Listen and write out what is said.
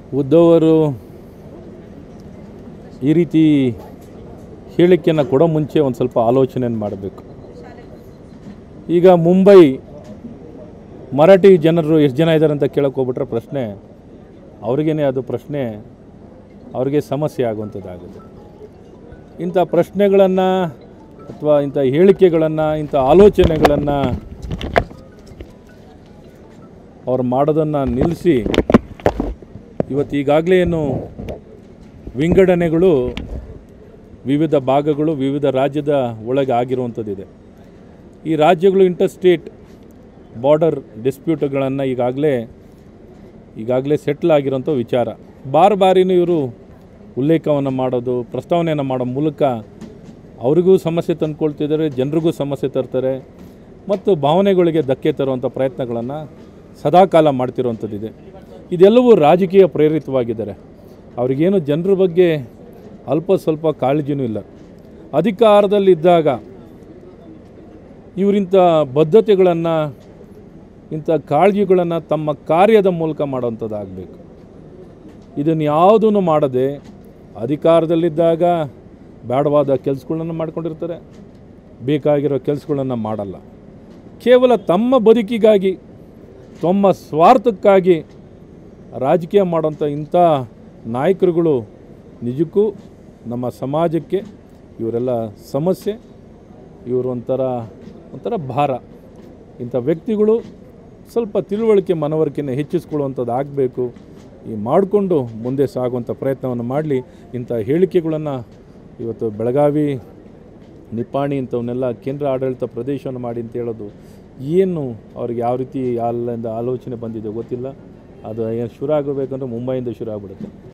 ಉद्धವ್ ಅವರು ಈ ರೀತಿ ಹೇಳಿಕೆಯನ್ನು ಕೊಡೋ ಮುಂಚೆ ಒಂದು ಸ್ವಲ್ಪ ಆಲೋಚನೆಯನ್ನು ಮಾಡಬೇಕು ಈಗ ಮುಂಬೈ ಮರಾಠಿ ಜನರು ಎಷ್ಟು ಜನ ಇದ್ದಾರೆ ಅಂತ ಕೇಳಕ್ಕೆ ಹೋಗ್ಬಿಟ್ರೆ ಪ್ರಶ್ನೆ ಅವ್ರಿಗೇನೆ ಅದು ಪ್ರಶ್ನೆ ಅವ್ರಿಗೆ ಸಮಸ್ಯೆ ಆಗುವಂಥದ್ದಾಗುತ್ತೆ ಇಂಥ ಪ್ರಶ್ನೆಗಳನ್ನು ಅಥವಾ ಇಂಥ ಹೇಳಿಕೆಗಳನ್ನು ಇಂಥ ಆಲೋಚನೆಗಳನ್ನು ಅವ್ರು ಮಾಡೋದನ್ನು ನಿಲ್ಲಿಸಿ ಇವತ್ತು ಈಗಾಗಲೇ ಏನು ವಿಂಗಡಣೆಗಳು ವಿವಿಧ ಭಾಗಗಳು ವಿವಿಧ ರಾಜ್ಯದ ಒಳಗೆ ಆಗಿರುವಂಥದ್ದಿದೆ ಈ ರಾಜ್ಯಗಳು ಇಂಟರ್ಸ್ಟೇಟ್ ಬಾರ್ಡರ್ ಡಿಸ್ಪ್ಯೂಟ್ಗಳನ್ನು ಈಗಾಗಲೇ ಈಗಾಗಲೇ ಸೆಟ್ಲ್ ಆಗಿರೋಂಥ ವಿಚಾರ ಬಾರ್ ಬಾರಿನೂ ಇವರು ಉಲ್ಲೇಖವನ್ನು ಮಾಡೋದು ಪ್ರಸ್ತಾವನೆಯನ್ನು ಮಾಡೋ ಮೂಲಕ ಅವರಿಗೂ ಸಮಸ್ಯೆ ತಂದುಕೊಳ್ತಿದ್ದಾರೆ ಜನರಿಗೂ ಸಮಸ್ಯೆ ತರ್ತಾರೆ ಮತ್ತು ಭಾವನೆಗಳಿಗೆ ಧಕ್ಕೆ ತರುವಂಥ ಪ್ರಯತ್ನಗಳನ್ನು ಸದಾಕಾಲ ಮಾಡ್ತಿರುವಂಥದ್ದಿದೆ ಇದೆಲ್ಲವೂ ರಾಜಕೀಯ ಪ್ರೇರಿತವಾಗಿದ್ದಾರೆ ಅವ್ರಿಗೇನು ಜನರ ಬಗ್ಗೆ ಅಲ್ಪ ಸ್ವಲ್ಪ ಕಾಳಜಿನೂ ಇಲ್ಲ ಅಧಿಕಾರದಲ್ಲಿದ್ದಾಗ ಇವರಿಂಥ ಬದ್ಧತೆಗಳನ್ನು ಇಂಥ ಕಾಳಜಿಗಳನ್ನು ತಮ್ಮ ಕಾರ್ಯದ ಮೂಲಕ ಮಾಡೋವಂಥದ್ದಾಗಬೇಕು ಇದನ್ನು ಯಾವುದೂ ಮಾಡದೆ ಅಧಿಕಾರದಲ್ಲಿದ್ದಾಗ ಬೇಡವಾದ ಕೆಲಸಗಳನ್ನ ಮಾಡ್ಕೊಂಡಿರ್ತಾರೆ ಬೇಕಾಗಿರೋ ಕೆಲಸಗಳನ್ನು ಮಾಡಲ್ಲ ಕೇವಲ ತಮ್ಮ ಬದುಕಿಗಾಗಿ ತಮ್ಮ ಸ್ವಾರ್ಥಕ್ಕಾಗಿ ರಾಜಕೀಯ ಮಾಡೋಂಥ ಇಂಥ ನಾಯಕರುಗಳು ನಿಜಕ್ಕೂ ನಮ್ಮ ಸಮಾಜಕ್ಕೆ ಇವರೆಲ್ಲ ಸಮಸ್ಯೆ ಇವರು ಒಂಥರ ಒಂಥರ ಭಾರ ಇಂಥ ವ್ಯಕ್ತಿಗಳು ಸ್ವಲ್ಪ ತಿಳುವಳಿಕೆ ಮನವರಿಕೆಯನ್ನು ಹೆಚ್ಚಿಸ್ಕೊಳ್ಳುವಂಥದ್ದು ಆಗಬೇಕು ಈ ಮಾಡಿಕೊಂಡು ಮುಂದೆ ಸಾಗುವಂಥ ಪ್ರಯತ್ನವನ್ನು ಮಾಡಲಿ ಇಂಥ ಹೇಳಿಕೆಗಳನ್ನು ಇವತ್ತು ಬೆಳಗಾವಿ ನಿಪ್ಪಾಣಿ ಇಂಥವನ್ನೆಲ್ಲ ಕೇಂದ್ರ ಆಡಳಿತ ಪ್ರದೇಶವನ್ನು ಮಾಡಿ ಅಂತ ಹೇಳೋದು ಏನು ಅವ್ರಿಗೆ ಯಾವ ರೀತಿ ಅಲ್ಲಿಂದ ಆಲೋಚನೆ ಬಂದಿದೆ ಗೊತ್ತಿಲ್ಲ ಅದು ಏನು ಶುರು ಆಗಬೇಕಂದ್ರೆ ಮುಂಬೈಯಿಂದ ಶುರು ಆಗಿಬಿಡುತ್ತೆ